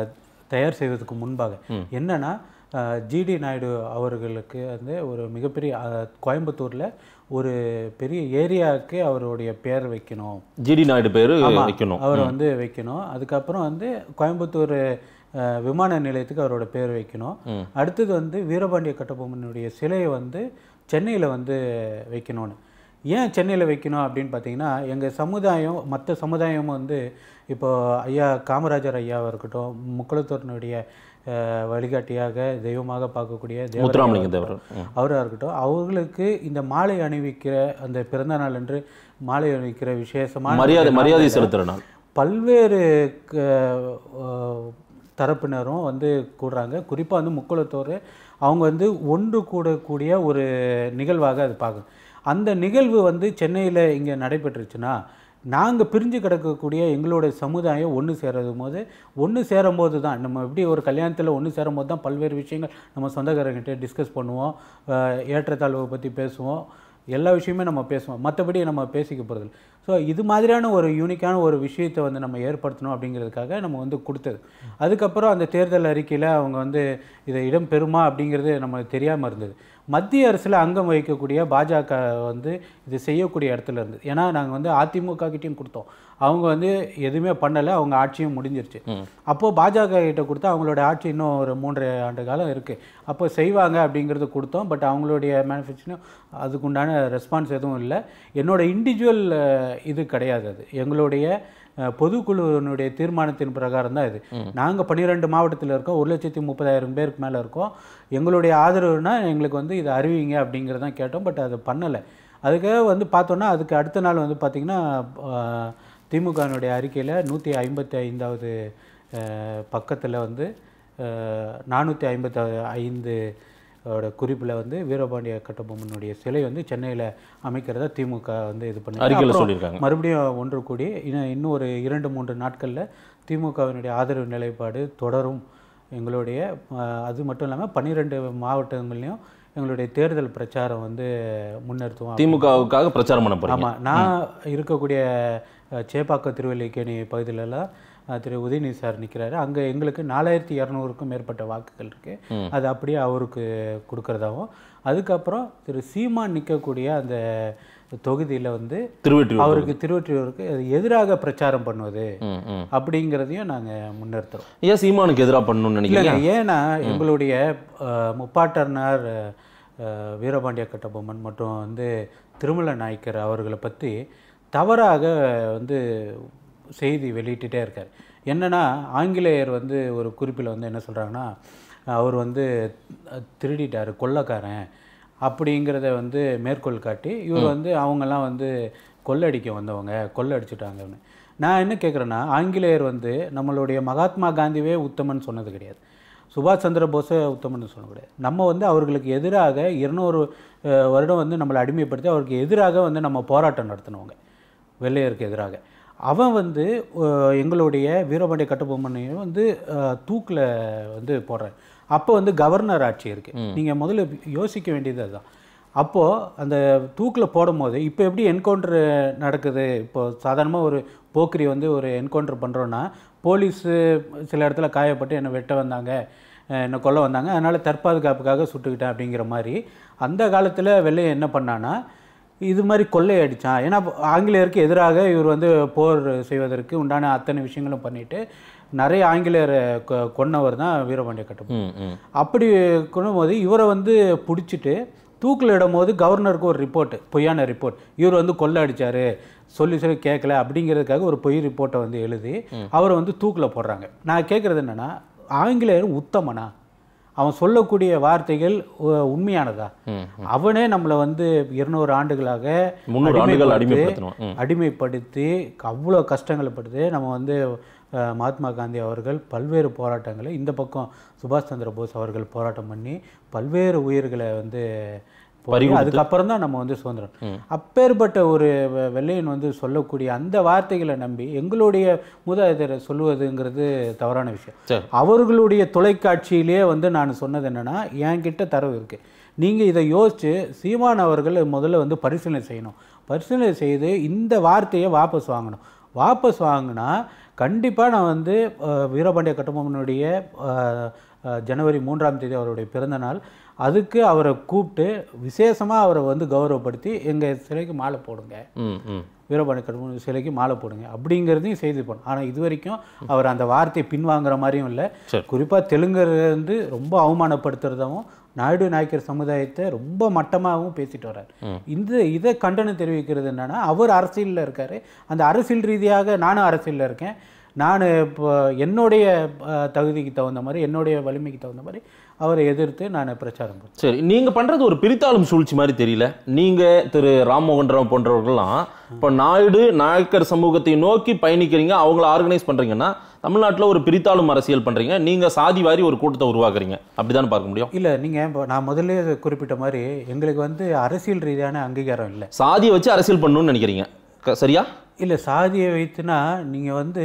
தயார் செய்வதற்கு முன்பாக என்னன்னா ஜிடி நாயுடு அவர்களுக்கு வந்து ஒரு மிகப்பெரிய அஹ், கோயம்புத்தூர்ல ஒரு பெரிய ஏரியாவுக்கு அவருடைய பெயர் வைக்கணும் ஜிடி நாயுடு பேரு ஆமா, வைக்கணும் அவரை வந்து வைக்கணும் அதுக்கப்புறம் வந்து கோயம்புத்தூர் அஹ், விமான நிலையத்துக்கு அவரோட பேர் வைக்கணும் அடுத்தது வந்து வீரபாண்டிய கட்டபொம்மனுடைய சிலையை வந்து சென்னையில் வந்து வைக்கணும்னு ஏன் சென்னையில் வைக்கணும் அப்படின்னு பார்த்தீங்கன்னா எங்கள் சமுதாயம் மற்ற சமுதாயம் வந்து இப்போ ஐயா காமராஜர் ஐயாவாக இருக்கட்டும் முக்குளத்தூரினுடைய அஹ், வழிகாட்டியாக தெய்வமாக பார்க்கக்கூடிய தேவரையா முத்துராமலிங்க இருக்கட்டும், தேவர் ம். அவராக இருக்கட்டும் அவர்களுக்கு இந்த மாலை அணிவிக்கிற அந்த பிறந்த நாள் அன்று மாலை அணிவிக்கிற விசேஷமான மரியாதை ஒரு மரியாதை நாள்ல செலுத்துற நாள் பல்வேறு க- அஹ் தரப்பினரும் வந்து கூடுறாங்க குறிப்பாக வந்து முக்குளத்தோர் அவங்க வந்து ஒன்று கூடக்கூடிய ஒரு நிகழ்வாக அது பார்க்கும் அந்த நிகழ்வு வந்து சென்னையில் இங்கே நடைபெற்றுச்சுன்னா நாங்கள் பிரிஞ்சு கிடக்கக்கூடிய எங்களுடைய சமுதாயம் ஒன்று சேரும் போது ஒன்று சேரும் போது தான் நம்ம எப்படி ஒரு கல்யாணத்தில் ஒன்று சேரும் போது தான் பல்வேறு விஷயங்கள் நம்ம சொந்தக்காரங்கிட்ட டிஸ்கஸ் பண்ணுவோம் அஹ் ஏற்றத்தாழ்வை பற்றி பேசுவோம் எல்லா விஷயமே நம்ம பேசுவோம் மற்றபடி நம்ம பேசிக்க போகிறது ஸோ இது மாதிரியான ஒரு யூனிக்கான ஒரு விஷயத்தை வந்து நம்ம ஏற்படுத்தணும் அப்படிங்கிறதுக்காக நம்ம வந்து கொடுத்தது அதுக்கப்புறம் அந்த தேர்தல் அறிக்கையில் அவங்க வந்து இதை இடம் பெறுமா அப்படிங்கிறது நமக்கு தெரியாமல் இருந்தது மத்திய அரசில் அங்கம் வகிக்கக்கூடிய பாஜக வந்து இது செய்யக்கூடிய இடத்துல இருந்தது ஏன்னா நாங்கள் வந்து அதிமுக கிட்டேயும் கொடுத்தோம் அவங்க வந்து எதுவுமே பண்ணலை அவங்க ஆட்சியும் முடிஞ்சிருச்சு அப்போது பாஜக கிட்ட கொடுத்தா அவங்களோட ஆட்சி இன்னும் ஒரு மூன்றரை ஆண்டு காலம் இருக்குது அப்போ செய்வாங்க அப்படிங்கிறது கொடுத்தோம் பட் அவங்களுடைய மேனுஃபேக்சரிங் அதுக்குண்டான ரெஸ்பான்ஸ் எதுவும் இல்லை என்னோட இண்டிவிஜுவல் இது கிடையாது அது எங்களுடைய அஹ், பொதுக்குழுவினுடைய தீர்மானத்தின் பிரகாரம் தான் இது நாங்கள் பன்னிரெண்டு மாவட்டத்தில் இருக்கோம் ஒரு லட்சத்தி முப்பதாயிரம் பேருக்கு மேலே இருக்கோம் எங்களுடைய ஆதரவுனா எங்களுக்கு வந்து இதை அறிவிங்க அப்படிங்கிறது தான் கேட்டோம் பட் அது பண்ணலை அதுக்காக வந்து பார்த்தோன்னா அதுக்கு அடுத்த நாள் வந்து பார்த்திங்கன்னா திமுகவினுடைய அறிக்கையில் நூற்றி ஐம்பத்தி ஐந்தாவது பக்கத்தில் வந்து நானூற்றி ஐம்பத்தி ஐந்து ஓட குறிப்பில் வந்து வீரபாண்டிய கட்டபொம்மனுடைய சிலை வந்து சென்னையில் அமைக்கிறதா திமுக வந்து இது பண்ணி அறிக்கையில அப்புறம் சொல்லியிருக்காங்க. மறுபடியும் ஒன்று கூடி இன்னும் இன்னும் ஒரு இரண்டு மூன்று நாட்களில் திமுகவினுடைய ஆதரவு நிலைப்பாடு தொடரும் எங்களுடைய அஹ், அது மட்டும் இல்லாமல் பன்னிரெண்டு மாவட்டங்கள்லையும் எங்களுடைய தேர்தல் பிரச்சாரம் வந்து முன்னெடுத்துவோம் திமுகவுக்காக பிரச்சாரம் பண்ண போறீங்க ஆமாம் நான் இருக்கக்கூடிய அஹ், சேப்பாக்கம் திருவல்லிக்கேணி பகுதியிலலாம் அஹ், திரு உதயநிதி சார் நிற்கிறாரு அங்கே எங்களுக்கு நாலாயிரத்தி இரநூறுக்கும் மேற்பட்ட வாக்குகள் இருக்குது அது அப்படியே அவருக்கு கொடுக்கறதாவும் அதுக்கப்புறம் திரு சீமான் நிற்கக்கூடிய அந்த தொகுதியில் வந்து திருவெற்றியூர் அவருக்கு திருவொற்றியூருக்கு அது எதிராக பிரச்சாரம் பண்ணுவது ம், ம். அப்படிங்கிறதையும் நாங்கள் முன்னெடுத்துறோம் ஏன் சீமானுக்கு எதிராக பண்ணணும்னு நினைக்கிறீங்க இல்லைங்க ஏன்னா எங்களுடைய அஹ், முப்பாட்டனார் அஹ், வீரபாண்டிய கட்டபொம்மன் மற்றும் வந்து திருமல நாயக்கர் அவர்களை பற்றி தவறாக வந்து செய்தி வெளியிட்டுட்டே இருக்கார் என்னன்னா ஆங்கிலேயர் வந்து ஒரு குறிப்பில் வந்து என்ன சொல்கிறாங்கன்னா அவர் வந்து அஹ், திருடிட்டார் கொள்ளைக்காரன் அப்படிங்கிறத வந்து மேற்கோள் காட்டி இவர் வந்து அவங்கெல்லாம் வந்து கொள்ளடிக்க வந்தவங்க கொள்ளடிச்சிட்டாங்கன்னு நான் என்ன கேட்குறேன்னா ஆங்கிலேயர் வந்து நம்மளுடைய மகாத்மா காந்திவே உத்தமன் சொன்னது கிடையாது சுபாஷ் சந்திர போஸை உத்தமன் சொல்ல கிடையாது நம்ம வந்து அவர்களுக்கு எதிராக இருநூறு அஹ், வருடம் வந்து நம்மளை அடிமைப்படுத்தி அவருக்கு எதிராக வந்து நம்ம போராட்டம் நடத்தினவங்க வெள்ளையருக்கு எதிராக அவன் வந்து அஹ், எங்களுடைய வீரபாண்டிய கட்டபொம்மனையும் வந்து தூக்கில் வந்து போடுறான் அப்போ வந்து கவர்னர் ஆட்சி இருக்குது நீங்கள் முதல்ல யோசிக்க வேண்டியது அதுதான் அப்போது அந்த தூக்கில் போடும்போது இப்போ எப்படி என்கவுண்டர் நடக்குது இப்போ சாதாரணமாக ஒரு போக்கிரி வந்து ஒரு என்கவுண்டர் பண்ணுறோன்னா போலீஸு சில இடத்துல காயப்பட்டு என்னை வெட்ட வந்தாங்க அஹ் என்னை கொல்ல வந்தாங்க அதனால் தற்பாதுகாப்புக்காக சுட்டுக்கிட்டேன் அப்படிங்கிற மாதிரி அந்த காலத்தில் வெள்ளையன் என்ன பண்ணான்னா இது மாதிரி கொள்ளை அடித்தான் ஏன்னா ஆங்கிலேயருக்கு எதிராக இவர் வந்து போர் செய்வதற்கு உண்டான அத்தனை விஷயங்களும் பண்ணிட்டு நிறைய ஆங்கிலேயரை கொ- கொன்னவர் தான் வீரபாண்டிய கட்டபொம்மன் ம், ம். அப்படி கொள்ளும்போது இவரை வந்து பிடிச்சிட்டு தூக்கில் இடும்போது கவர்னருக்கு ஒரு ரிப்போர்ட் பொய்யான ரிப்போர்ட் இவர் வந்து கொள்ளை அடிச்சாரு சொல்லி சொல்லி கேட்கல அப்படிங்கிறதுக்காக ஒரு பொய் ரிப்போர்ட்டை வந்து எழுதி அவரை வந்து தூக்கில் போடுறாங்க நான் கேட்குறது என்னன்னா ஆங்கிலேயர் உத்தமனா அவன் சொல்லக்கூடிய வார்த்தைகள் உ- உண்மையானதா அவனே நம்மளை வந்து இருநூறு ஆண்டுகளாக முந்நூறு ஆண்டுகள் அடிமைப்படுத்தி- அடிமைப்படுத்தணும் ம். அடிமைப்படுத்தி அவ்வளோ கஷ்டங்களை படுத்து நம்ம வந்து அஹ், மகாத்மா காந்தி அவர்கள் பல்வேறு போராட்டங்களை இந்த பக்கம் சுபாஷ் சந்திர போஸ் அவர்கள் போராட்டம் பண்ணி பல்வேறு உயிர்களை வந்து போய் பறி கொடுத்து. அதுக்கப்புறம் தான் நம்ம வந்து சுதந்திரம் அப்பேற்பட்ட ஒரு வெ- வெள்ளையன் வந்து சொல்லக்கூடிய அந்த வார்த்தைகளை நம்பி எங்களுடைய மூதாதையரை சொல்லுவதுங்கிறது தவறான விஷயம் சரி. அவர்களுடைய தொலைக்காட்சியிலேயே வந்து நான் சொன்னது என்னன்னா என்கிட்ட தரவு இருக்கு நீங்க இதை யோசிச்சு சீமான் அவர்கள் முதல்ல வந்து பரிசீலனை செய்யணும் பரிசீலனை செய்து இந்த வார்த்தையை வாபஸ் வாங்கணும் வாபஸ் வாங்கினா கண்டிப்பாக நான் வந்து அஹ், வீரபாண்டிய கட்டபொம்மனுடைய அஹ், அஹ், ஜனவரி மூன்றாம் தேதி அவருடைய பிறந்த நாள் அதுக்கு அவரை கூப்பிட்டு விசேஷமாக அவரை வந்து கௌரவப்படுத்தி எங்கள் சிலைக்கு மாலை போடுங்க ம் ம் வீரபாண்டிய கட்டபொம்மன் சிலைக்கு மாலை போடுங்க அப்படிங்கிறதையும் செய்து போனோம் ஆனால் இது வரைக்கும் அவர் அந்த வார்த்தையை பின்வாங்குற மாதிரியும் இல்லை சரி. குறிப்பாக தெலுங்கர் வந்து ரொம்ப அவமானப்படுத்துறதாவும் நாயுடு நாயக்கர் சமுதாயத்தை ரொம்ப மட்டமாகவும் பேசிட்டு வர்றார் இந்த இதை கண்டனம் தெரிவிக்கிறது என்னன்னா அவர் அரசியலில் இருக்காரு அந்த அரசியல் ரீதியாக நானும் அரசியலில் இருக்கேன் நான் இப்போ என்னுடைய அஹ், தகுதிக்கு தகுந்த மாதிரி என்னுடைய வலிமைக்கு தகுந்த மாதிரி அவரை எதிர்த்து நான் பிரச்சாரம் பண்ணேன் சரி நீங்க பண்றது ஒரு பிரித்தாளும் சூழ்ச்சி மாதிரி தெரியல நீங்க திரு ராம்மோகன் ராவ் போன்றவர்கள்லாம் இப்ப நாயுடு நாயக்கர் சமூகத்தை நோக்கி பயணிக்கிறீங்க அவங்கள ஆர்கனைஸ் பண்றீங்கன்னா தமிழ்நாட்டுல ஒரு பிரித்தாளும் அரசியல் பண்றீங்க நீங்க சாதி வாரி ஒரு கூட்டத்தை உருவாக்குறீங்க அப்படிதான் பார்க்க முடியும் இல்லை நீங்கள் இப்போ நான் முதல்ல குறிப்பிட்ட மாதிரி எங்களுக்கு வந்து அரசியல் ரீதியான அங்கீகாரம் இல்லை சாதியை வச்சு அரசியல் பண்ணணும்னு நினைக்கிறீங்க க- சரியா இல்லை சாதியை வைத்துனா நீங்கள் வந்து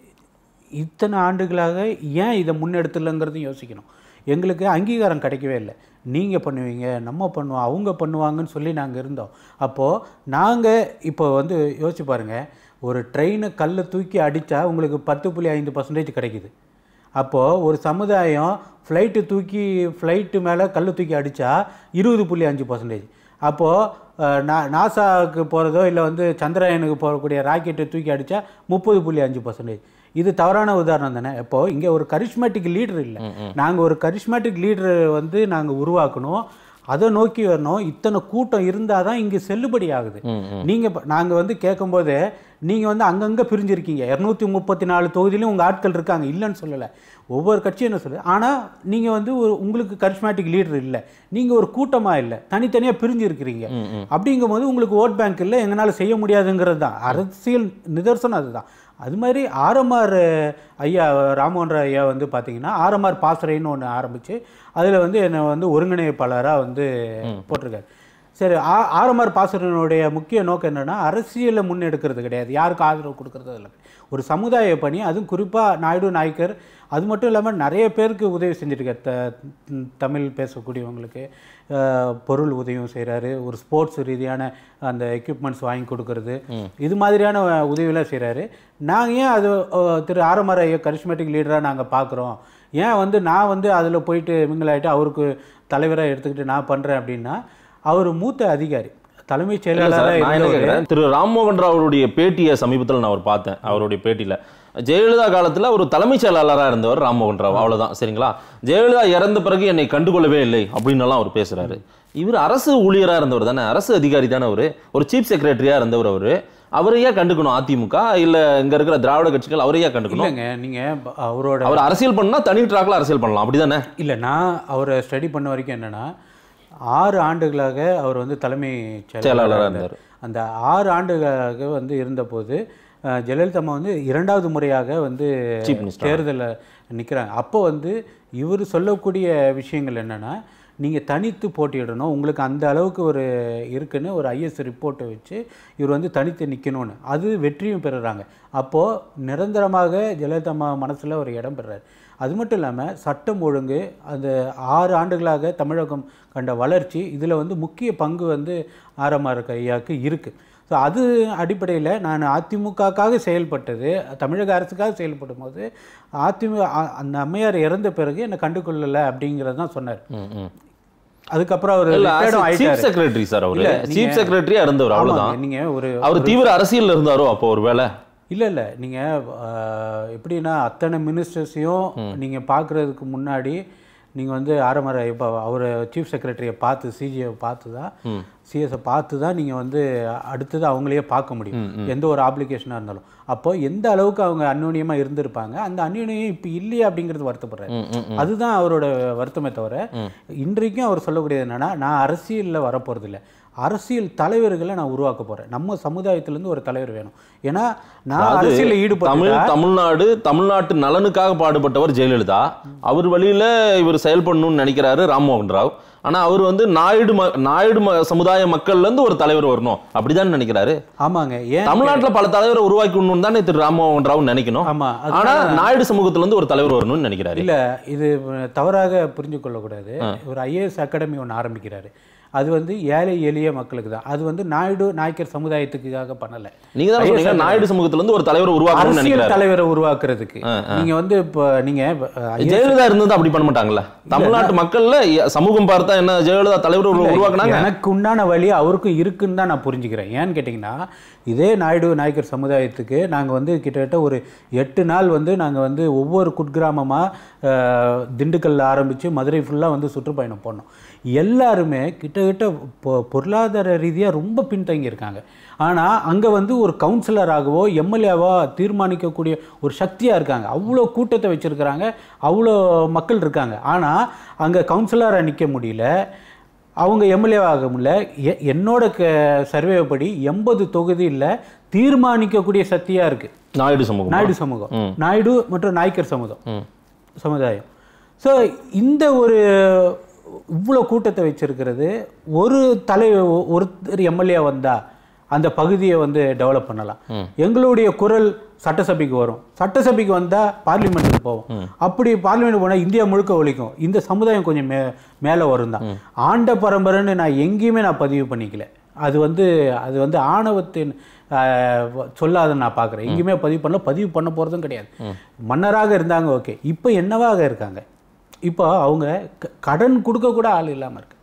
இத்தனை ஆண்டுகளாக ஏன் இதை முன்னெடுத்துலங்கிறதையும் யோசிக்கணும் எங்களுக்கு அங்கீகாரம் கிடைக்கவே இல்லை நீங்கள் பண்ணுவீங்க நம்ம பண்ணுவோம் அவங்க பண்ணுவாங்கன்னு சொல்லி நாங்கள் இருந்தோம் அப்போது நாங்கள் இப்போ வந்து யோசிச்சு பாருங்கள் ஒரு ட்ரெயினை கல்லை தூக்கி அடித்தா உங்களுக்கு பத்து புள்ளி ஐந்து பர்சன்டேஜ் கிடைக்குது அப்போது ஒரு சமுதாயம் ஃப்ளைட்டு தூக்கி ஃப்ளைட்டு மேலே கல் தூக்கி அடித்தா இருபது புள்ளி அஞ்சு பர்சன்டேஜ் அப்போது நா நாசாவுக்கு போகிறதோ இல்லை வந்து சந்திராயனுக்கு போகக்கூடிய ராக்கெட்டை தூக்கி அடித்தா முப்பது புள்ளி அஞ்சு பர்சன்டேஜ் இது தவறான உதாரணம் தானே இப்போது இங்கே ஒரு கரிஷ்மேட்டிக் லீடர் இல்லை நாங்கள் ஒரு கரிஷ்மேட்டிக் லீடர் வந்து நாங்கள் உருவாக்கணும் அதை நோக்கி வரணும் இத்தனை கூட்டம் இருந்தால் தான் இங்கே செல்லுபடி ஆகுது நீங்கள் நாங்கள் வந்து கேட்கும்போது நீங்கள் வந்து அங்கங்கே பிரிஞ்சிருக்கீங்க இரநூத்தி முப்பத்தி நாலு தொகுதியிலும் உங்கள் ஆட்கள் இருக்காங்க இல்லைன்னு சொல்லலை ஒவ்வொரு கட்சியும் என்ன சொல்லுது ஆனால் நீங்கள் வந்து ஒரு உங்களுக்கு கரிஸ்மேட்டிக் லீடர் இல்லை நீங்கள் ஒரு கூட்டமாக இல்லை தனித்தனியாக பிரிஞ்சு இருக்கிறீங்க அப்படிங்கும்போது உங்களுக்கு ஓட் பேங்க் இல்லை எங்களால் செய்ய முடியாதுங்கிறது தான் அரசியல் நிதர்சனம் அதுதான் அது மாதிரி ஆர்எம்ஆர் ஐயா ராமோன்ற ஐயா வந்து பார்த்தீங்கன்னா ஆர்எம்ஆர் பாசறைன்னு ஒன்று ஆரம்பித்து அதில் வந்து என்னை வந்து ஒருங்கிணைப்பாளராக வந்து போட்டிருக்காரு சரி ஆ ஆர்எம்ஆர் பாசறையினுடைய முக்கிய நோக்கம் என்னென்னா அரசியலை முன்னெடுக்கிறது கிடையாது யாருக்கு ஆதரவு கொடுக்கறது இல்லை ஒரு சமுதாய பணி அதுவும் குறிப்பாக நாயுடு நாயக்கர் அது மட்டும் இல்லாமல் நிறைய பேருக்கு உதவி செஞ்சுருக்காரு த ம், தமிழ் பேசக்கூடியவங்களுக்கு அஹ், பொருள் உதவியும் செய்கிறாரு ஒரு ஸ்போர்ட்ஸ் ரீதியான அந்த எக்யூப்மெண்ட்ஸ் வாங்கி கொடுக்கறது இது மாதிரியான அஹ், உதவியெல்லாம் செய்கிறாரு நாங்கள் ஏன் அது அஹ், திரு ஆரம்பர கரிஸ்மேட்டிக் லீடராக நாங்கள் பார்க்குறோம் ஏன் வந்து நான் வந்து அதில் போயிட்டு மிங்கிலாயிட்டு அவருக்கு தலைவராக எடுத்துக்கிட்டு நான் பண்ணுறேன் அப்படின்னா அவர் மூத்த அதிகாரி தலைமைச் இல்ல சார், செயலாளராக நான் என்ன இருந்தவர் கேக்குறேன், திரு ராம்மோகன் ராவருடைய பேட்டியை சமீபத்தில் நான் அவர் பார்த்தேன் அவருடைய பேட்டியில ஜெயலலிதா காலத்துல ஒரு தலைமைச் செயலாளராக இருந்தவர் ராம்மோகன் ராவ் அவ்வளவுதான் சரிங்களா ஜெயலலிதா இறந்த பிறகு என்னை கண்டுகொள்ளவே இல்லை அப்படின்னு எல்லாம் அவர் பேசுறாரு இவர் அரசு ஊழியரா இருந்தவர் தானே அரசு அதிகாரி தானே அவரு ஒரு சீஃப் செக்ரட்டரியா இருந்தவர் அவரு அவரையே கண்டுக்கணும் அதிமுக இல்ல இங்க இருக்கிற திராவிட கட்சிகள் அவரையே கண்டுக்கணும் இல்லைங்க நீங்கள் அவரோட அவர் அரசியல் பண்ணா தனி ட்ராக்ல அரசியல் பண்ணலாம் அப்படிதானே இல்லை நான் அவரை ஸ்டடி பண்ண வரைக்கும் என்னன்னா ஆறு ஆண்டுகளாக அவர் வந்து தலைமை செயலாளரா செயலாளராக இருந்தார். இருந்தார் அந்த ஆறு ஆண்டுகளாக வந்து இருந்தபோது அஹ், ஜெயலலிதா அம்மா வந்து இரண்டாவது முறையாக வந்து Chief Minister. தேர்தலில் நிற்கிறாங்க அப்போ வந்து இவர் சொல்லக்கூடிய விஷயங்கள் என்னன்னா நீங்கள் தனித்து போட்டியிடணும் உங்களுக்கு அந்த அளவுக்கு ஒரு இருக்குன்னு ஒரு ஐஎஸ் ரிப்போர்ட்டை வச்சு இவர் வந்து தனித்து நிற்கணும்னு அது வெற்றியும் பெறுறாங்க அப்போது நிரந்தரமாக ஜெயலலிதா அம்மா மனசில் ஒரு இடம் பெறாரு அது மட்டும் இல்லாமல் சட்டம் ஒழுங்கு அந்த ஆறு ஆண்டுகளாக தமிழகம் கண்ட வளர்ச்சி இதில் வந்து முக்கிய பங்கு வந்து ஆரமார் ஐயாவுக்கு இருக்குது ஸோ அது அடிப்படையில் நான் அதிமுகக்காக செயல்பட்டது தமிழக அரசுக்காக செயல்படும் போது அதிமுக அ- அந்த அம்மையார் இறந்த பிறகு என்னை கண்டுகொள்ளலை அப்படிங்கிறது தான் சொன்னார் ம், ம். அதுக்கப்புறம் அவர் இல்ல retired சீஃப் ஆயிட்டாரு. செக்ரட்டரி சார் அவரு இல்ல, சீஃப் நீங்க- செக்ரட்டரியா இருந்தவர் அவ்வளவுதான் ஆமாங்க, நீங்க ஒரு அவர் தீவிர அரசியல்ல இருந்தாரோ அப்போ ஒரு வேலை இல்லை இல்லை நீங்கள் எப்படின்னா அத்தனை மினிஸ்டர்ஸையும் நீங்கள் பார்க்குறதுக்கு முன்னாடி நீங்கள் வந்து ஆரம்பர இப்போ அவர் சீஃப் செக்ரட்டரியை பார்த்து சிஜியை பார்த்து தான் சிஎஸை பார்த்து தான் நீங்கள் வந்து அடுத்தது அவங்களையே பார்க்க முடியும் எந்த ஒரு ஆப்ளிகேஷனாக இருந்தாலும் அப்போ எந்த அளவுக்கு அவங்க அந்யோன்யமாக இருந்திருப்பாங்க அந்த அந்யோன்யம் இப்போ இல்லையா அப்படிங்கிறது வருத்தப்படுறாரு அதுதான் அவரோட வருத்தமே தவிர இன்றைக்கும் அவர் சொல்லக்கூடியது என்னன்னா நான் அரசியலில் வரப்போகிறது இல்லை அரசியல் தலைவர்களை நான் உருவாக்க போறேன் நம்ம சமுதாயத்திலேருந்து ஒரு தலைவர் வேணும் ஏன்னா நான் அதாவது அரசியலில் தமிழ் ஈடுபட்டு தமிழ்நாடு தமிழ்நாட்டு நலனுக்காக பாடுபட்டவர் ஜெயலலிதா அவர் வழியில இவர் செயல்படணும்னு நினைக்கிறாரு ராம்மோகன் ராவ் ஆனா அவர் வந்து நாயுடு ம- நாயுடு ம- சமுதாய மக்கள்ல இருந்து ஒரு தலைவர் வரணும் அப்படிதான் நினைக்கிறாரு ஆமாங்க ஏன் தமிழ்நாட்டுல பல தலைவரை உருவாக்கணும் தானே திரு ராம்மோகன் ராவ் நினைக்கணும் ஆமா அது ஆனா நாயுடு சமூகத்துல இருந்து ஒரு தலைவர் வரணும்னு நினைக்கிறாரு இல்ல இது தவறாக புரிஞ்சு கொள்ளக்கூடாது ஒரு ஐஏஎஸ் அகாடமி ஒன்று ஆரம்பிக்கிறாரு அது வந்து ஏழை எளிய மக்களுக்கு தான் அது வந்து நாயுடு நாயக்கர் சமுதாயத்துக்காக பண்ணலை நீங்க தான் சொன்னீங்க நாயுடு சமூகத்துல இருந்து ஒரு தலைவர் உருவாக்கணும்னு அரசியல் நினைக்கிறாரு தலைவரை உருவாக்குறதுக்கு நீங்க வந்து இப்போ நீங்க அஹ், ஜெயலலிதா இருந்தது அப்படி பண்ண மாட்டாங்கல்ல தமிழ்நாட்டு மக்கள்ல எ- சமூகம் பார்த்தா என்ன ஜெயலலிதா தலைவர் உரு- உருவாக்குனாங்க எனக்கு உண்டான வழி அவருக்கும் இருக்குன்னு தான் நான் புரிஞ்சுக்கிறேன் ஏன்னு கேட்டிங்கன்னா இதே நாயுடு நாயக்கர் சமுதாயத்துக்கு நாங்கள் வந்து கிட்டத்தட்ட ஒரு எட்டு நாள் வந்து நாங்கள் வந்து ஒவ்வொரு குட்கிராமமாக திண்டுக்கல்ல ஆரம்பித்து மதுரை ஃபுல்லாக வந்து சுற்றுப்பயணம் போனோம் எல்லாருமே கிட்டத்தட்ட பொ- பொருளாதார ரீதியாக ரொம்ப பின்தங்கி இருக்காங்க ஆனால் அங்கே வந்து ஒரு கவுன்சிலராகவோ எம்எல்ஏவோ தீர்மானிக்கக்கூடிய ஒரு சக்தியாக இருக்காங்க அவ்வளோ கூட்டத்தை வச்சுருக்கிறாங்க அவ்வளோ மக்கள் இருக்காங்க ஆனால் அங்கே கவுன்சிலராக நிற்க முடியல அவங்க எம்எல்ஏ ஆக முடியல எ- என்னோட க சர்வே படி எண்பது தொகுதியில் தீர்மானிக்கக்கூடிய சக்தியாக இருக்குது நாயுடு சமூகம் நாயுடு சமூகம் நாயுடு மற்றும் நாய்க்கர் சமூகம் சமுதாயம் ஸோ இந்த ஒரு இவ்வளோ கூட்டத்தை வச்சிருக்கிறது ஒரு தலை ஒருத்தர் எம்எல்ஏ வந்தா அந்த பகுதியை வந்து டெவலப் பண்ணலாம் எங்களுடைய குரல் சட்டசபைக்கு வரும் சட்டசபைக்கு வந்தால் பார்லிமெண்ட்டுக்கு போவோம் அப்படி பார்லிமெண்ட் போனால் இந்தியா முழுக்க ஒழிக்கும் இந்த சமுதாயம் கொஞ்சம் மே மேலே வரும் தான் ஆண்ட பரம்பரைன்னு நான் எங்கேயுமே நான் பதிவு பண்ணிக்கல அது வந்து அது வந்து ஆணவத்தின் ஆஹ், சொல்லாத நான் பார்க்குறேன் எங்கேயுமே பதிவு பண்ணல பதிவு பண்ண போகிறதும் கிடையாது மன்னராக இருந்தாங்க ஓகே இப்போ என்னவாக இருக்காங்க இப்போ அவங்க க- கடன் கொடுக்க கூட ஆள் இல்லாமல் இருக்கு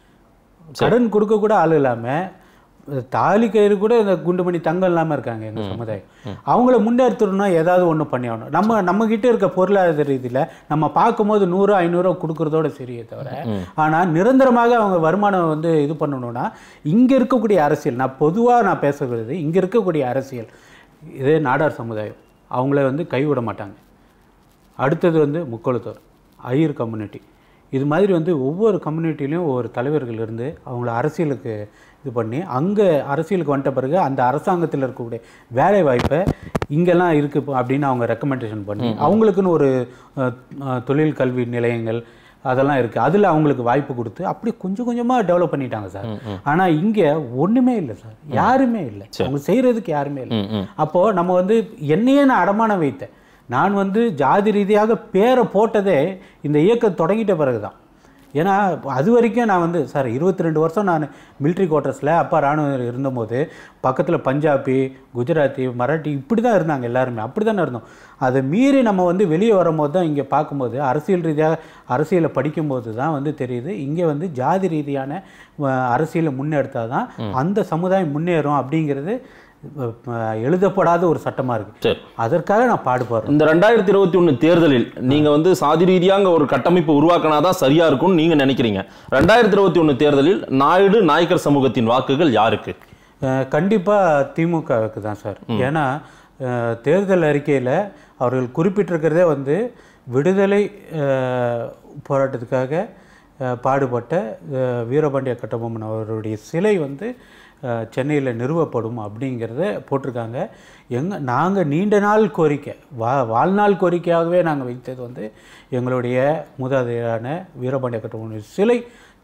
கடன் கொடுக்க கூட ஆள் இல்லாமல் தாலி கயிறு கூட இந்த குண்டுமணி தங்கம் இல்லாமல் இருக்காங்க எங்கள் சமுதாயம் அவங்கள முன்னேற்றணும்னா ஏதாவது ஒன்று பண்ணி ஆகணும் நம்ம நம்ம கிட்ட இருக்க பொருளாதார ரீதியில் நம்ம பார்க்கும்போது நூறு ஐநூறுரூவா கொடுக்குறதோட சரியே தவிர ஆனால் நிரந்தரமாக அவங்க வருமானம் வந்து இது பண்ணணும்னா இங்கே இருக்கக்கூடிய அரசியல் நான் பொதுவாக நான் பேசுகிறது இங்கே இருக்கக்கூடிய அரசியல் இதே நாடார் சமுதாயம் அவங்கள வந்து கைவிட மாட்டாங்க அடுத்தது வந்து முக்கோளத்தோர் ஐயர் கம்யூனிட்டி இது மாதிரி வந்து ஒவ்வொரு கம்யூனிட்டிலையும் ஒவ்வொரு தலைவர்கள் இருந்து அவங்கள அரசியலுக்கு இது பண்ணி அங்கே அரசியலுக்கு வந்துட்ட பிறகு அந்த அரசாங்கத்தில் இருக்கக்கூடிய வேலை வாய்ப்பை இங்கெல்லாம் இருக்கு இப்போ அப்படின்னு அவங்க ரெக்கமெண்டேஷன் பண்ணி அவங்களுக்குன்னு ஒரு அஹ், அஹ், தொழில் கல்வி நிலையங்கள் அதெல்லாம் இருக்குது அதில் அவங்களுக்கு வாய்ப்பு கொடுத்து அப்படி கொஞ்சம் கொஞ்சமாக டெவலப் பண்ணிட்டாங்க சார் ஆனால் இங்கே ஒன்றுமே இல்லை சார் யாருமே இல்லை அவங்க செய்கிறதுக்கு யாருமே இல்லை ம், ம். அப்போது நம்ம வந்து என்னையே நான் அடமானம் வைத்தேன் நான் வந்து ஜாதி ரீதியாக பேரை போட்டதே இந்த இயக்கம் தொடங்கிட்ட பிறகு தான் ஏன்னா அது வரைக்கும் நான் வந்து சார் இருபத்தி ரெண்டு வருஷம் நான் மிலிட்ரி குவார்ட்டர்ஸில் அப்பா ராணுவம் இருந்தபோது பக்கத்தில் பஞ்சாபி குஜராத்தி மராட்டி இப்படி தான் இருந்தாங்க எல்லாருமே அப்படி தானே இருந்தோம் அதை மீறி நம்ம வந்து வெளியே வரும்போது தான் இங்கே பார்க்கும்போது அரசியல் ரீதியாக அரசியலை படிக்கும்போது தான் வந்து தெரியுது இங்கே வந்து ஜாதி ரீதியான அஹ், அரசியலை முன்னெடுத்தால் தான் அந்த சமுதாயம் முன்னேறும் அப்படிங்கிறது அஹ், எழுதப்படாத ஒரு சட்டமாக இருக்குது சரி அதற்காக நான் பாடுபடுறேன் இந்த ரெண்டாயிரத்தி இருபத்தி ஒண்ணு தேர்தலில் நீங்க வந்து சாதி ரீதியாக ஒரு கட்டமைப்பு உருவாக்கினாதான் சரியா இருக்கும்னு நீங்க நினைக்கிறீங்க ரெண்டாயிரத்தி இருபத்தி ஒண்ணு தேர்தலில் நாயுடு நாயக்கர் சமூகத்தின் வாக்குகள் யாருக்கு கண்டிப்பாக திமுகவுக்கு தான் சார் ஏன்னா அஹ், தேர்தல் அறிக்கையில் அவர்கள் குறிப்பிட்டிருக்கிறதே வந்து விடுதலை அஹ், போராட்டத்துக்காக அஹ், பாடுபட்ட அஹ், வீரபாண்டிய கட்டபொம்மன் அவருடைய சிலை வந்து சென்னையில் நிறுவப்படும் அப்படிங்கிறத போட்டிருக்காங்க எங்க நாங்கள் நீண்ட நாள் கோரிக்கை வா வாழ்நாள் கோரிக்கையாகவே நாங்கள் வைத்தது வந்து எங்களுடைய மூதாதையரான வீரபாண்டிய கட்டபொம்மன் சிலை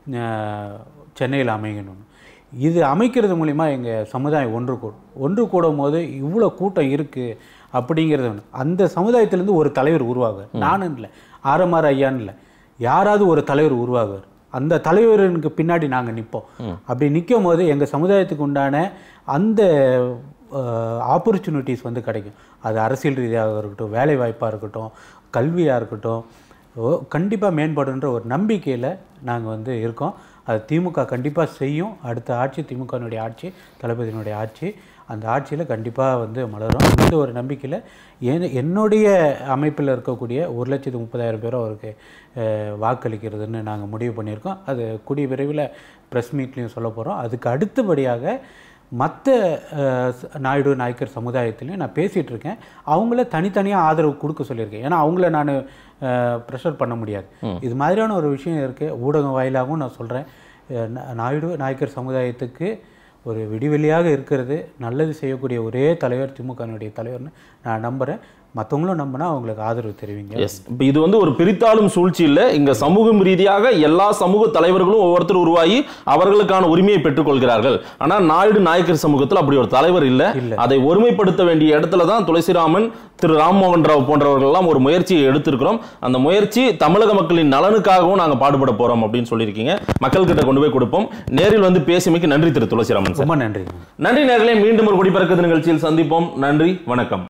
சென்னையில் அமையணும் இது அமைக்கிறது மூலிமா எங்கள் சமுதாயம் ஒன்று கூடும் ஒன்று கூடும் போது இவ்வளோ கூட்டம் இருக்குது அப்படிங்கிறது ஒன்று அந்த சமுதாயத்திலேருந்து ஒரு தலைவர் உருவாகுவார் நானும் இல்லை ஆரமார் ஐயான்னு இல்லை யாராவது ஒரு தலைவர் உருவாகுவார் அந்த தலைவருக்கு பின்னாடி நாங்கள் நிற்போம் அப்படி நிற்கும் போது எங்கள் சமுதாயத்துக்கு உண்டான அந்த ஆப்பர்ச்சுனிட்டிஸ் வந்து கிடைக்கும் அது அரசியல் ரீதியாக இருக்கட்டும் வேலை வாய்ப்பாக இருக்கட்டும் கல்வியாக இருக்கட்டும் கண்டிப்பாக மேம்படுன்ற ஒரு நம்பிக்கையில் நாங்கள் வந்து இருக்கோம் அது திமுக கண்டிப்பாக செய்யும் அடுத்த ஆட்சி திமுகனுடைய ஆட்சி தளபதியினுடைய ஆட்சி அந்த ஆட்சியில் கண்டிப்பாக வந்து மலரும் இந்த ஒரு நம்பிக்கையில் என் என்னுடைய அமைப்பில் இருக்கக்கூடிய ஒரு லட்சத்து முப்பதாயிரம் பேரும் அவருக்கு அஹ், வாக்களிக்கிறதுன்னு நாங்கள் முடிவு பண்ணியிருக்கோம் அது கூடிய விரைவில் ப்ரெஸ் மீட்லேயும் சொல்ல போகிறோம் அதுக்கு அடுத்தபடியாக மற்ற நாயுடு நாயக்கர் சமுதாயத்திலையும் நான் பேசிகிட்டு இருக்கேன் அவங்கள தனித்தனியாக ஆதரவு கொடுக்க சொல்லியிருக்கேன் ஏன்னா அவங்கள நான் ப்ரெஷர் பண்ண முடியாது இது மாதிரியான ஒரு விஷயம் இருக்குது ஊடகம் வாயிலாகவும் நான் சொல்கிறேன் நாயுடு நாயக்கர் சமுதாயத்துக்கு ஒரு விடிவெளியாக இருக்கிறது நல்லது செய்யக்கூடிய ஒரே தலைவர் திமுகனுடைய தலைவர்னு நான் நம்புகிறேன் மற்றவங்களும் நம்பினா அவங்களுக்கு ஆதரவு தெரிவிங்க எஸ் இப்போ இது வந்து ஒரு பிரித்தாளும் சூழ்ச்சி இல்லை இங்க சமூகம் ரீதியாக எல்லா சமூக தலைவர்களும் ஒவ்வொருத்தர் உருவாகி அவர்களுக்கான உரிமையை பெற்றுக்கொள்கிறார்கள் ஆனா நாயுடு நாயக்கர் சமூகத்தில் அப்படி ஒரு தலைவர் இல்லை இல்ல. அதை ஒருமைப்படுத்த வேண்டிய இடத்துல தான் துளசிராமன் திரு ராம்மோகன் ராவ் போன்றவர்கள் எல்லாம் ஒரு முயற்சியை எடுத்திருக்கிறோம் அந்த முயற்சி தமிழக மக்களின் நலனுக்காகவும் நாங்க பாடுபட போறோம் அப்படின்னு சொல்லியிருக்கீங்க மக்கள் கிட்ட கொண்டு போய் கொடுப்போம் நேரில் வந்து பேசியமைக்கு நன்றி திரு துளசிராமன் சார் ரொம்ப நன்றி நன்றி நேர்களே மீண்டும் ஒரு குடிப்பறக்குது நிகழ்ச்சியில் சந்திப்போம் நன்றி வணக்கம்